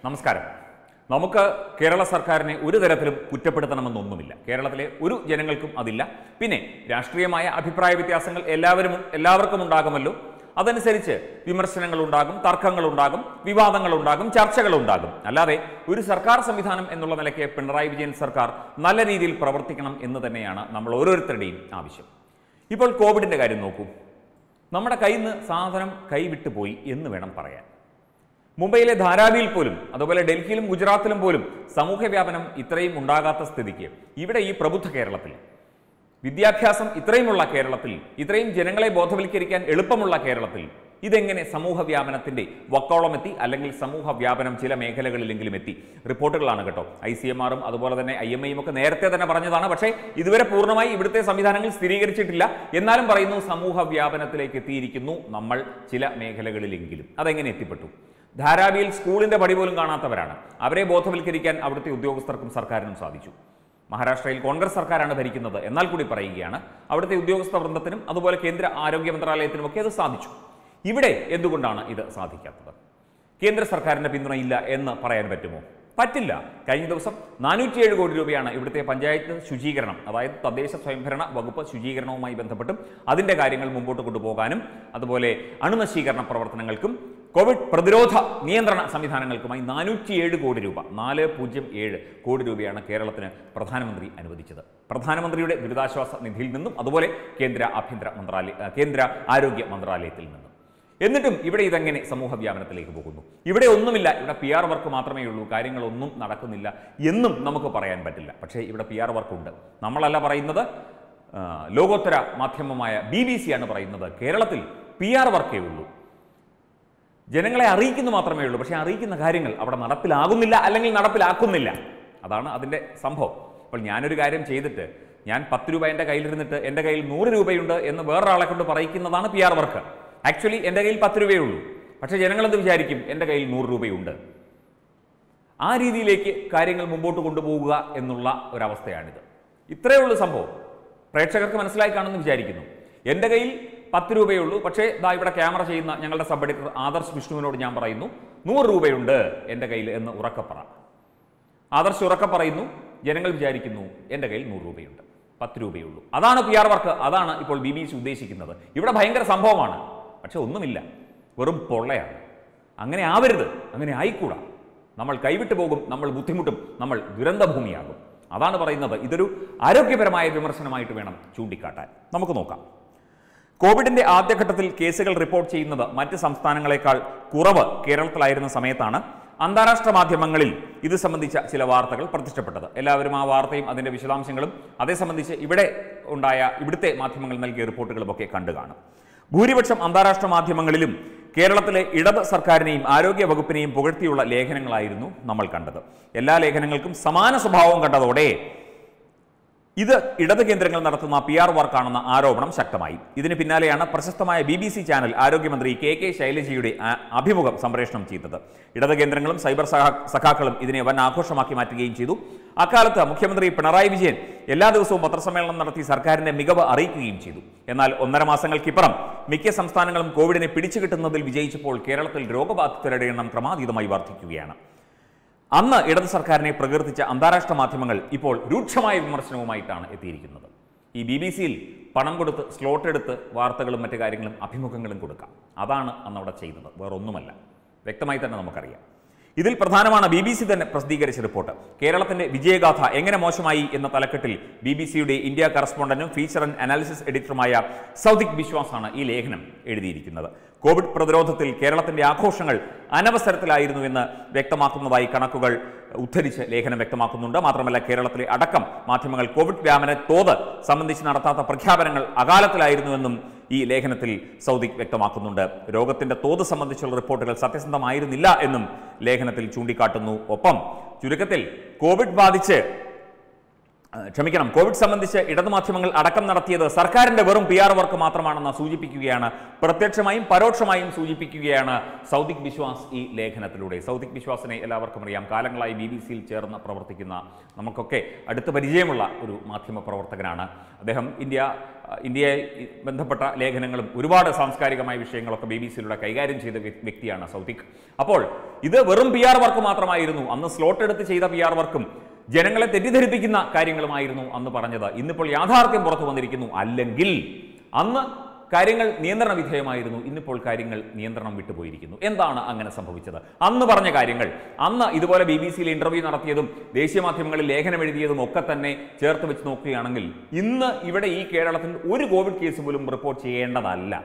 നമസ്കാരം നമുക്ക് കേരള സർക്കാരിനെ ഒരു തരത്തിലും കുറ്റപ്പെടുത്തണമെന്നൊന്നുമില്ല കേരളത്തിലെ ഒരു ജനങ്ങൾക്കും അതില്ല പിന്നെ രാഷ്ട്രീയമായ അഭിപ്രായ വ്യത്യാസങ്ങൾ എല്ലാവരും എല്ലാവർക്കും ഉണ്ടാകുമല്ലോ അതനുസരിച്ച് വിമർശനങ്ങൾ ഉണ്ടാകും തർക്കങ്ങൾ ഉണ്ടാകും വിവാദങ്ങൾ ഉണ്ടാകും ചർച്ചകൾ ഉണ്ടാകും അല്ലാതെ ഒരു സർക്കാർ സംവിധാനം എന്നുള്ള നിലയ്ക്ക് പിണറായി വിജയൻ സർക്കാർ നല്ല രീതിയിൽ പ്രവർത്തിക്കണം എന്ന് തന്നെയാണ് നമ്മൾ ഓരോരുത്തരുടെയും ആവശ്യം ഇപ്പോൾ കോവിഡിന്റെ കാര്യം നോക്കൂ നമ്മുടെ കയ്യിൽ നിന്ന് സാധനം കൈവിട്ടു പോയി എന്ന് വേണം പറയാൻ മുംബൈയിലെ ധാരാവിയിൽ പോലും അതുപോലെ ഡൽഹിയിലും ഗുജറാത്തിലും പോലും സമൂഹ വ്യാപനം ഇത്രയും ഉണ്ടാകാത്ത സ്ഥിതിക്ക് ഇവിടെ ഈ പ്രബുദ്ധ കേരളത്തിൽ വിദ്യാഭ്യാസം ഇത്രയുമുള്ള കേരളത്തിൽ ഇത്രയും ജനങ്ങളെ ബോധവൽക്കരിക്കാൻ എളുപ്പമുള്ള കേരളത്തിൽ ഇതെങ്ങനെ സമൂഹ വ്യാപനത്തിന്റെ വക്കോളമെത്തി അല്ലെങ്കിൽ സമൂഹ വ്യാപനം ചില മേഖലകളിലെങ്കിലും എത്തി റിപ്പോർട്ടുകളാണ് കേട്ടോ ഐ സി എം ആറും അതുപോലെ തന്നെ ഐ എം ഐയും ഒക്കെ നേരത്തെ തന്നെ പറഞ്ഞതാണ് പക്ഷേ ഇതുവരെ പൂർണ്ണമായി ഇവിടുത്തെ സംവിധാനങ്ങൾ സ്ഥിരീകരിച്ചിട്ടില്ല എന്നാലും പറയുന്നു സമൂഹ വ്യാപനത്തിലേക്ക് എത്തിയിരിക്കുന്നു നമ്മൾ ചില മേഖലകളിലെങ്കിലും അതെങ്ങനെ എത്തിപ്പെട്ടു ധാരാവിയിൽ സ്കൂളിന്റെ പടി പോലും കാണാത്തവരാണ് അവരെ ബോധവൽക്കരിക്കാൻ അവിടുത്തെ ഉദ്യോഗസ്ഥർക്കും സർക്കാരിനും സാധിച്ചു മഹാരാഷ്ട്രയിൽ കോൺഗ്രസ് സർക്കാരാണ് ഭരിക്കുന്നത് എന്നാൽ കൂടി പറയുകയാണ് അവിടുത്തെ ഉദ്യോഗസ്ഥ വൃന്ദത്തിനും അതുപോലെ കേന്ദ്ര ആരോഗ്യ മന്ത്രാലയത്തിനും ഒക്കെ അത് സാധിച്ചു ഇവിടെ എന്തുകൊണ്ടാണ് ഇത് സാധിക്കാത്തത് കേന്ദ്ര സർക്കാരിന്റെ പിന്തുണയില്ല എന്ന് പറയാൻ പറ്റുമോ പറ്റില്ല കഴിഞ്ഞ ദിവസം നാനൂറ്റിയേഴ് കോടി രൂപയാണ് ഇവിടുത്തെ പഞ്ചായത്ത് ശുചീകരണം അതായത് തദ്ദേശ സ്വയംഭരണ വകുപ്പ് ശുചീകരണവുമായി ബന്ധപ്പെട്ടും അതിന്റെ കാര്യങ്ങൾ മുമ്പോട്ട് കൊണ്ടുപോകാനും അതുപോലെ അണുനശീകരണ പ്രവർത്തനങ്ങൾക്കും കോവിഡ് പ്രതിരോധ നിയന്ത്രണ സംവിധാനങ്ങൾക്കുമായി നാനൂറ്റിയേഴ് കോടി രൂപ നാല് പൂജ്യം ഏഴ് കോടി രൂപയാണ് കേരളത്തിന് പ്രധാനമന്ത്രി അനുവദിച്ചത് പ്രധാനമന്ത്രിയുടെ ദുരിതാശ്വാസ നിധിയിൽ നിന്നും അതുപോലെ കേന്ദ്ര ആഭ്യന്തര മന്ത്രാലയ കേന്ദ്ര ആരോഗ്യ മന്ത്രാലയത്തിൽ നിന്നും എന്നിട്ടും ഇവിടെ ഇതെങ്ങനെ സമൂഹ വ്യാപനത്തിലേക്ക് പോകുന്നു ഇവിടെ ഒന്നുമില്ല ഇവിടെ പി ആർ വർക്ക് മാത്രമേ ഉള്ളൂ കാര്യങ്ങളൊന്നും നടക്കുന്നില്ല എന്നും നമുക്ക് പറയാൻ പറ്റില്ല പക്ഷേ ഇവിടെ പി ആർ വർക്ക് ഉണ്ട് നമ്മളല്ല പറയുന്നത് ആ, ലോകോത്തര മാധ്യമമായ ബി ബി സി ആണ് പറയുന്നത് കേരളത്തിൽ പി ആർ വർക്കേ ഉള്ളൂ ജനങ്ങളെ അറിയിക്കുന്നു മാത്രമേ ഉള്ളൂ പക്ഷേ അറിയിക്കുന്ന കാര്യങ്ങൾ അവിടെ നടപ്പിലാകുന്നില്ല അല്ലെങ്കിൽ നടപ്പിലാക്കുന്നില്ല അതാണ് അതിൻ്റെ സംഭവം അപ്പോൾ ഞാനൊരു കാര്യം ചെയ്തിട്ട് ഞാൻ പത്ത് രൂപ എൻ്റെ കയ്യിലിരുന്നിട്ട് എൻ്റെ കയ്യിൽ നൂറ് രൂപയുണ്ട് എന്ന് വേറൊരാളെ കൊണ്ട് പറയിക്കുന്നതാണ് പി ആർ വർക്ക് ആക്ച്വലി എൻ്റെ കയ്യിൽ പത്ത് രൂപയേ ഉള്ളൂ പക്ഷേ ജനങ്ങളെന്ത് വിചാരിക്കും എൻ്റെ കയ്യിൽ നൂറ് രൂപയുണ്ട് ആ രീതിയിലേക്ക് കാര്യങ്ങൾ മുമ്പോട്ട് കൊണ്ടുപോകുക എന്നുള്ള ഒരവസ്ഥയാണിത് ഇത്രയേ ഉള്ളൂ സംഭവം പ്രേക്ഷകർക്ക് മനസ്സിലായി കാണുമെന്ന് വിചാരിക്കുന്നു എൻ്റെ കയ്യിൽ പത്ത് രൂപയേ ഉള്ളൂ പക്ഷേ ദാ ഇവിടെ ക്യാമറ ചെയ്യുന്ന ഞങ്ങളുടെ സബ് എഡിറ്റർ ആദർശ് വിഷ്ണുവിനോട് ഞാൻ പറയുന്നു നൂറ് രൂപയുണ്ട് എൻ്റെ കയ്യിൽ എന്ന് ഉറക്കപ്പറ ആദർശ് ഉറക്ക പറയുന്നു ജനങ്ങൾ വിചാരിക്കുന്നു എൻ്റെ കയ്യിൽ നൂറ് രൂപയുണ്ട് പത്ത് രൂപയേ ഉള്ളൂ അതാണ് പി ആർ വർക്ക് അതാണ് ഇപ്പോൾ ബി ബി സി ഉദ്ദേശിക്കുന്നത് ഇവിടെ ഭയങ്കര സംഭവമാണ് പക്ഷെ ഒന്നുമില്ല വെറും പൊള്ളയാണ് അങ്ങനെ ആവരുത് അങ്ങനെ ആയിക്കൂടാ നമ്മൾ കൈവിട്ടു പോകും നമ്മൾ ബുദ്ധിമുട്ടും നമ്മൾ ദുരന്തഭൂമിയാകും അതാണ് പറയുന്നത് ഇതൊരു ആരോഗ്യപരമായ വിമർശനമായിട്ട് വേണം ചൂണ്ടിക്കാട്ടാൻ നമുക്ക് നോക്കാം കോവിഡിന്റെ ആദ്യഘട്ടത്തിൽ കേസുകൾ റിപ്പോർട്ട് ചെയ്യുന്നത് മറ്റ് സംസ്ഥാനങ്ങളെക്കാൾ കുറവ് കേരളത്തിലായിരുന്ന സമയത്താണ് അന്താരാഷ്ട്ര മാധ്യമങ്ങളിൽ ഇത് സംബന്ധിച്ച ചില വാർത്തകൾ പ്രത്യക്ഷപ്പെട്ടത് എല്ലാവരും ആ വാർത്തയും അതിന്റെ വിശദാംശങ്ങളും അതേ സംബന്ധിച്ച് ഇവിടെ ഉണ്ടായ ഇവിടുത്തെ മാധ്യമങ്ങൾ നൽകിയ റിപ്പോർട്ടുകളും ഒക്കെ കണ്ടു കാണും ഭൂരിപക്ഷം അന്താരാഷ്ട്ര മാധ്യമങ്ങളിലും കേരളത്തിലെ ഇടത് സർക്കാരിനെയും ആരോഗ്യ വകുപ്പിനെയും പുകഴ്ത്തിയുള്ള ലേഖനങ്ങളായിരുന്നു നമ്മൾ കണ്ടത് എല്ലാ ലേഖനങ്ങൾക്കും സമാന സ്വഭാവം കണ്ടതോടെ ഇത് ഇടത് കേന്ദ്രങ്ങൾ നടത്തുന്ന പി ആർ വർക്കാണെന്ന ആരോപണം ശക്തമായി ഇതിന് പിന്നാലെയാണ് പ്രശസ്തമായ ബി ബി സി ചാനൽ ആരോഗ്യമന്ത്രി കെ കെ ശൈലജയുടെ ആ- അഭിമുഖം സംപ്രേഷണം ചെയ്തത് ഇടത് കേന്ദ്രങ്ങളും സൈബർ സഹാ- സഖാക്കളും ഇതിനെ വൻ ആഘോഷമാക്കി മാറ്റുകയും ചെയ്തു അക്കാലത്ത് മുഖ്യമന്ത്രി പിണറായി വിജയൻ എല്ലാ ദിവസവും പത്രസമ്മേളനം നടത്തി സർക്കാരിന്റെ മികവ് അറിയിക്കുകയും ചെയ്തു എന്നാൽ ഒന്നര മാസങ്ങൾക്കിപ്പുറം മിക്ക സംസ്ഥാനങ്ങളും കോവിഡിനെ പിടിച്ചു കിട്ടുന്നതിൽ വിജയിച്ചപ്പോൾ കേരളത്തിൽ രോഗബാധിതരുടെ എണ്ണം ക്രമാതീതമായി വർദ്ധിക്കുകയാണ് അന്ന് ഇടത് സർക്കാരിനെ പ്രകീർത്തിച്ച അന്താരാഷ്ട്ര മാധ്യമങ്ങൾ ഇപ്പോൾ രൂക്ഷമായ വിമർശനവുമായിട്ടാണ് എത്തിയിരിക്കുന്നത് ഈ ബി ബി സിയിൽ പണം കൊടുത്ത് സ്ലോട്ട് എടുത്ത് വാർത്തകളും മറ്റു കാര്യങ്ങളും അഭിമുഖങ്ങളും കൊടുക്കാം അതാണ് അന്ന് അവിടെ ചെയ്തത് വേറൊന്നുമല്ല വ്യക്തമായി തന്നെ നമുക്കറിയാം ഇതിൽ പ്രധാനമാണ് ബി ബി സി തന്നെ പ്രസിദ്ധീകരിച്ച റിപ്പോർട്ട് കേരളത്തിന്റെ വിജയഗാഥ എങ്ങനെ മോശമായി എന്ന തലക്കെട്ടിൽ ബി ബി സിയുടെ ഇന്ത്യ കറസ്പോണ്ടന്റും ഫീച്ചർ ആൻഡ് അനാലിസിസ് എഡിറ്ററുമായ സൗദിക് ബിശ്വാസാണ് ഈ ലേഖനം എഴുതിയിരിക്കുന്നത് കോവിഡ് പ്രതിരോധത്തിൽ കേരളത്തിന്റെ ആഘോഷങ്ങൾ അനവസരത്തിലായിരുന്നുവെന്ന് വ്യക്തമാക്കുന്നതായി കണക്കുകൾ ഉദ്ധരിച്ച് ലേഖനം വ്യക്തമാക്കുന്നുണ്ട് മാത്രമല്ല കേരളത്തിലെ അടക്കം മാധ്യമങ്ങൾ കോവിഡ് വ്യാപന തോത് സംബന്ധിച്ച് നടത്താത്ത പ്രഖ്യാപനങ്ങൾ അകാലത്തിലായിരുന്നുവെന്നും ഈ ലേഖനത്തിൽ സൗദിക് വ്യക്തമാക്കുന്നുണ്ട് രോഗത്തിന്റെ തോത് സംബന്ധിച്ചുള്ള റിപ്പോർട്ടുകൾ സത്യസന്ധമായിരുന്നില്ല എന്നും ലേഖനത്തിൽ ചൂണ്ടിക്കാട്ടുന്നു ഒപ്പം ചുരുക്കത്തിൽ കോവിഡ് ബാധിച്ച് ആ, ക്ഷമിക്കണം കോവിഡ് സംബന്ധിച്ച് ഇടതുമാധ്യമങ്ങൾ അടക്കം നടത്തിയത് സർക്കാരിന്റെ വെറും പി ആർ വർക്ക് മാത്രമാണെന്ന് സൂചിപ്പിക്കുകയാണ് പ്രത്യക്ഷമായും പരോക്ഷമായും സൂചിപ്പിക്കുകയാണ് സൗദിക് വിശ്വാസ് ഈ ലേഖനത്തിലൂടെ സൗദിക് വിശ്വാസിനെ എല്ലാവർക്കും അറിയാം കാലങ്ങളായി ബി ബി സിയിൽ ചേർന്ന് പ്രവർത്തിക്കുന്ന നമുക്കൊക്കെ അടുത്ത പരിചയമുള്ള ഒരു മാധ്യമ പ്രവർത്തകനാണ് അദ്ദേഹം ഇന്ത്യ ആ, ഇന്ത്യയെ ഈ ബന്ധപ്പെട്ട ലേഖനങ്ങളും ഒരുപാട് സാംസ്കാരികമായ വിഷയങ്ങളൊക്കെ ബി ബി സിയിലൂടെ കൈകാര്യം ചെയ്ത വ്യ- വ്യക്തിയാണ് സൗദിക് അപ്പോൾ ഇത് വെറും പി ആർ വർക്ക് മാത്രമായിരുന്നു അന്ന് സ്ലോട്ട് എടുത്ത് ചെയ്ത പി ആർ വർക്കും ജനങ്ങളെ തെറ്റിദ്ധരിപ്പിക്കുന്ന കാര്യങ്ങളുമായിരുന്നു അന്ന് പറഞ്ഞത് ഇന്നിപ്പോൾ യാഥാർത്ഥ്യം പുറത്തു വന്നിരിക്കുന്നു അല്ലെങ്കിൽ അന്ന് കാര്യങ്ങൾ നിയന്ത്രണ വിധേയമായിരുന്നു ഇന്നിപ്പോൾ കാര്യങ്ങൾ നിയന്ത്രണം വിട്ടുപോയിരിക്കുന്നു എന്താണ് അങ്ങനെ സംഭവിച്ചത് അന്ന് പറഞ്ഞ കാര്യങ്ങൾ അന്ന് ഇതുപോലെ ബി ബി സിയിൽ ഇന്റർവ്യൂ നടത്തിയതും ദേശീയ മാധ്യമങ്ങളിൽ ലേഖനം എഴുതിയതും ഒക്കെ തന്നെ ചേർത്ത് വെച്ച് നോക്കുകയാണെങ്കിൽ ഇന്ന് ഇവിടെ ഈ കേരളത്തിൽ ഒരു കോവിഡ് കേസ് പോലും റിപ്പോർട്ട് ചെയ്യേണ്ടതല്ല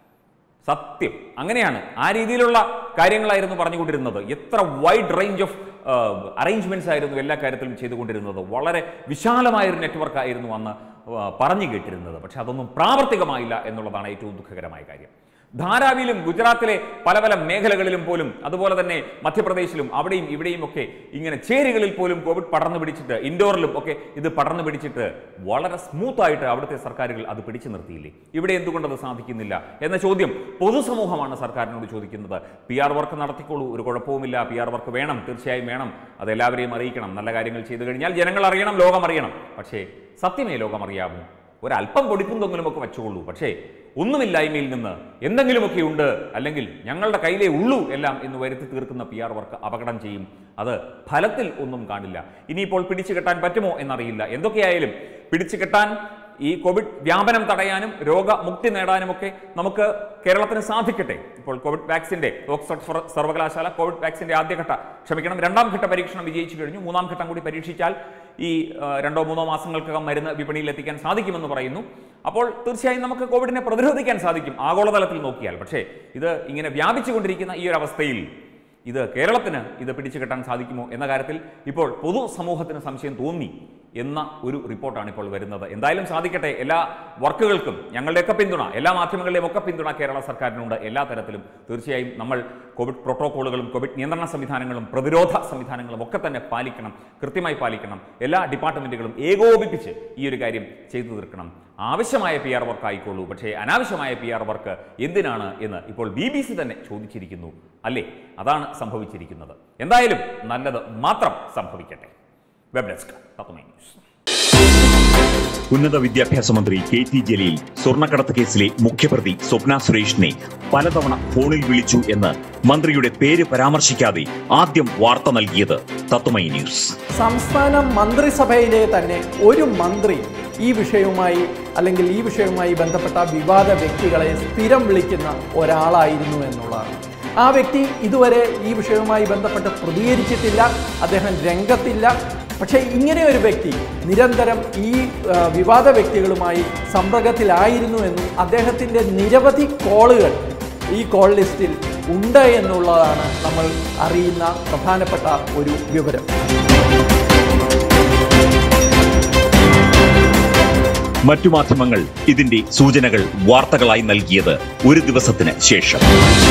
സത്യം അങ്ങനെയാണ് ആ രീതിയിലുള്ള കാര്യങ്ങളായിരുന്നു പറഞ്ഞുകൊണ്ടിരുന്നത് എത്ര വൈഡ് റേഞ്ച് ഓഫ് അറേഞ്ച്മെന്റ്സ് ആയിരുന്നു എല്ലാ കാര്യത്തിലും ചെയ്തുകൊണ്ടിരുന്നത് വളരെ വിശാലമായൊരു നെറ്റ്വർക്ക് ആയിരുന്നു അന്ന് ആ, പറഞ്ഞു കേട്ടിരുന്നത് പക്ഷെ അതൊന്നും പ്രാവർത്തികമായില്ല എന്നുള്ളതാണ് ഏറ്റവും ദുഃഖകരമായ കാര്യം ധാരാവിയിലും ഗുജറാത്തിലെ പല പല മേഖലകളിലും പോലും അതുപോലെ തന്നെ മധ്യപ്രദേശിലും അവിടെയും ഇവിടെയും ഒക്കെ ഇങ്ങനെ ചേരികളിൽ പോലും കോവിഡ് പടർന്നു പിടിച്ചിട്ട് ഇൻഡോറിലും ഒക്കെ ഇത് പടർന്നു പിടിച്ചിട്ട് വളരെ സ്മൂത്ത് ആയിട്ട് അവിടുത്തെ സർക്കാരുകൾ അത് പിടിച്ചു നിർത്തിയില്ലേ ഇവിടെ എന്തുകൊണ്ട് അത് സാധിക്കുന്നില്ല എന്ന ചോദ്യം പൊതുസമൂഹമാണ് സർക്കാരിനോട് ചോദിക്കുന്നത് പി ആർ വർക്ക് നടത്തിക്കോളൂ ഒരു കുഴപ്പവുമില്ല പി ആർ വർക്ക് വേണം തീർച്ചയായും വേണം അത് എല്ലാവരെയും അറിയിക്കണം നല്ല കാര്യങ്ങൾ ചെയ്തു കഴിഞ്ഞാൽ ജനങ്ങൾ അറിയണം ലോകം അറിയണം പക്ഷേ സത്യമേ ലോകം അറിയാമൂ ഒരല്പം പൊടിപ്പും തൊങ്ങലുമൊക്കെ വെച്ചോളൂ പക്ഷേ ഒന്നുമില്ലായ്മയിൽ നിന്ന് എന്തെങ്കിലുമൊക്കെ ഉണ്ട് അല്ലെങ്കിൽ ഞങ്ങളുടെ കയ്യിലേ ഉള്ളൂ എല്ലാം എന്ന് വരുത്തി തീർക്കുന്ന പി ആർ വർക്ക് അപകടം ചെയ്യും അത് ഫലത്തിൽ ഒന്നും കാണില്ല ഇനിയിപ്പോൾ പിടിച്ചു കെട്ടാൻ പറ്റുമോ എന്നറിയില്ല എന്തൊക്കെയായാലും പിടിച്ചു കെട്ടാൻ ഈ കോവിഡ് വ്യാപനം തടയാനും രോഗമുക്തി നേടാനുമൊക്കെ നമുക്ക് കേരളത്തിന് സാധിക്കട്ടെ ഇപ്പോൾ കോവിഡ് വാക്സിന്റെ ഓക്സ്ഫോർഡ് ഫർ- സർവകലാശാല കോവിഡ് വാക്സിന്റെ ആദ്യഘട്ട ക്ഷമിക്കണം രണ്ടാം ഘട്ട പരീക്ഷണം വിജയിച്ചു കഴിഞ്ഞു മൂന്നാം ഘട്ടം കൂടി പരീക്ഷിച്ചാൽ ഈ ആ, രണ്ടോ മൂന്നോ മാസങ്ങൾക്കകം മരുന്ന് വിപണിയിൽ എത്തിക്കാൻ സാധിക്കുമെന്ന് പറയുന്നു അപ്പോൾ തീർച്ചയായും നമുക്ക് കോവിഡിനെ പ്രതിരോധിക്കാൻ സാധിക്കും ആഗോളതലത്തിൽ നോക്കിയാൽ പക്ഷേ ഇത് ഇങ്ങനെ വ്യാപിച്ചുകൊണ്ടിരിക്കുന്ന ഈ ഒരു അവസ്ഥയിൽ ഇത് കേരളത്തിന് ഇത് പിടിച്ചു കെട്ടാൻ സാധിക്കുമോ എന്ന കാര്യത്തിൽ ഇപ്പോൾ പൊതുസമൂഹത്തിന് സംശയം തോന്നി എന്ന ഒരു റിപ്പോർട്ടാണ് ഇപ്പോൾ വരുന്നത് എന്തായാലും സാധിക്കട്ടെ എല്ലാ വർക്കുകൾക്കും ഞങ്ങളുടെയൊക്കെ പിന്തുണ എല്ലാ മാധ്യമങ്ങളുടെയും ഒക്കെ പിന്തുണ കേരള സർക്കാരിനുണ്ട് എല്ലാ തരത്തിലും തീർച്ചയായും നമ്മൾ കോവിഡ് പ്രോട്ടോക്കോളുകളും കോവിഡ് നിയന്ത്രണ സംവിധാനങ്ങളും പ്രതിരോധ സംവിധാനങ്ങളും ഒക്കെ തന്നെ പാലിക്കണം കൃത്യമായി പാലിക്കണം എല്ലാ ഡിപ്പാർട്ട്മെന്റുകളും ഏകോപിപ്പിച്ച് ഈ ഒരു കാര്യം ചെയ്തു തീർക്കണം ആവശ്യമായ പി ആർ വർക്ക് ആയിക്കോളൂ പക്ഷേ അനാവശ്യമായ പി ആർ വർക്ക് എന്തിനാണ് എന്ന് ഇപ്പോൾ ബി ബി സി തന്നെ ചോദിച്ചിരിക്കുന്നു അല്ലേ അതാണ് സംഭവിച്ചിരിക്കുന്നത് എന്തായാലും നല്ലത് മാത്രം സംഭവിക്കട്ടെ വെബ് ഡെസ്ക് തത്വമൈ ന്യൂസ് ഉന്നത വിദ്യാഭ്യാസ മന്ത്രി കെ ടി ജലീൽ സ്വർണ്ണക്കടത്ത് കേസിലെ മുഖ്യപ്രതി സ്വപ്ന സുരേഷിനെ പലതവണ ഫോണിൽ വിളിച്ചു എന്ന് മന്ത്രിയുടെ പേര് പരാമർശിക്കാതെ ആദ്യം വാർത്ത നൽകിയത് തത്വമൈ ന്യൂസ് സംസ്ഥാന മന്ത്രിസഭയിലെ തന്നെ ഒരു മന്ത്രി ഈ വിഷയവുമായി അല്ലെങ്കിൽ ഈ വിഷയവുമായി ബന്ധപ്പെട്ട വിവാദ വ്യക്തികളെ സ്ഥിരം വിളിക്കുന്ന ഒരാളായിരുന്നു എന്നുള്ളതാണ് ആ വ്യക്തി ഇതുവരെ ഈ വിഷയവുമായി ബന്ധപ്പെട്ട് പ്രതികരിച്ചിട്ടില്ല അദ്ദേഹം രംഗത്തില്ല പക്ഷേ ഇങ്ങനെ ഒരു വ്യക്തി നിരന്തരം ഈ ആ, വിവാദ വ്യക്തികളുമായി സമ്പർക്കത്തിലായിരുന്നു എന്നും അദ്ദേഹത്തിൻ്റെ നിരവധി കോളുകൾ ഈ കോൾ ലിസ്റ്റിൽ ഉണ്ട് എന്നുള്ളതാണ് നമ്മൾ അറിയുന്ന പ്രധാനപ്പെട്ട ഒരു വിവരം മറ്റു മാധ്യമങ്ങൾ ഇതിന്റെ സൂചനകൾ വാർത്തകളായി നൽകിയത് ഒരു ദിവസത്തിന് ശേഷം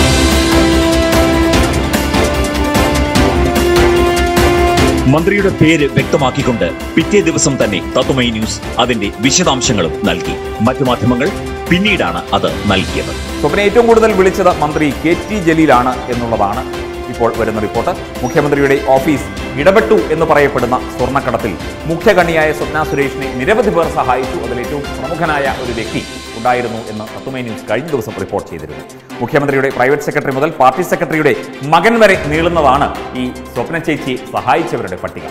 മന്ത്രിയുടെ പേര് വ്യക്തമാക്കിക്കൊണ്ട് പിറ്റേ ദിവസം തന്നെ തത്വമൈ ന്യൂസ് അതിന്റെ വിശദാംശങ്ങളും നൽകി മറ്റു മാധ്യമങ്ങൾ പിന്നീടാണ് അത് നൽകിയത് സ്വപ്ന ഏറ്റവും കൂടുതൽ വിളിച്ചത് മന്ത്രി കെ ടി ജലീലാണ് എന്നുള്ളതാണ് ഇപ്പോൾ വരുന്ന റിപ്പോർട്ട് മുഖ്യമന്ത്രിയുടെ ഓഫീസ് ഇടപെട്ടു എന്ന് പറയപ്പെടുന്ന സ്വർണ്ണക്കടത്തിൽ മുഖ്യകണ്ണിയായ സ്വപ്ന സുരേഷിനെ നിരവധി പേർ സഹായിച്ചു അതിൽ ഏറ്റവും പ്രമുഖനായ ഒരു വ്യക്തി ഉണ്ടായിരുന്നു എന്ന് തത്തുമൈ ന്യൂസ് കഴിഞ്ഞ ദിവസം റിപ്പോർട്ട് ചെയ്തിരുന്നു മുഖ്യമന്ത്രിയുടെ പ്രൈവറ്റ് സെക്രട്ടറി മുതൽ പാർട്ടി സെക്രട്ടറിയുടെ മകൻ വരെ നീളുന്നതാണ് ഈ സ്വപ്ന ചേച്ചിയെ സഹായിച്ചവരുടെ പട്ടിക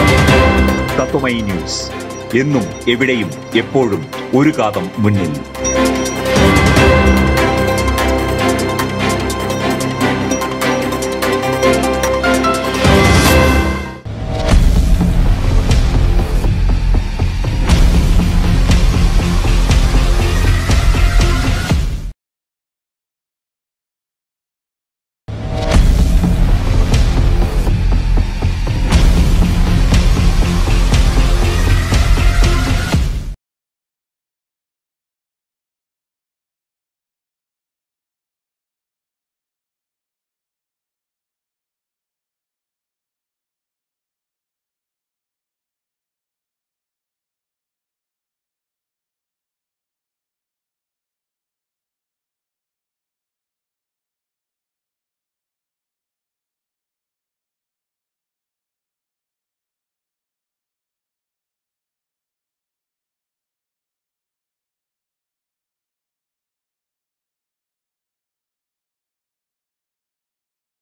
തത്വമൈ ന്യൂസ് എന്നും എവിടെയും എപ്പോഴും ഒരു കാതം മുന്നിൽ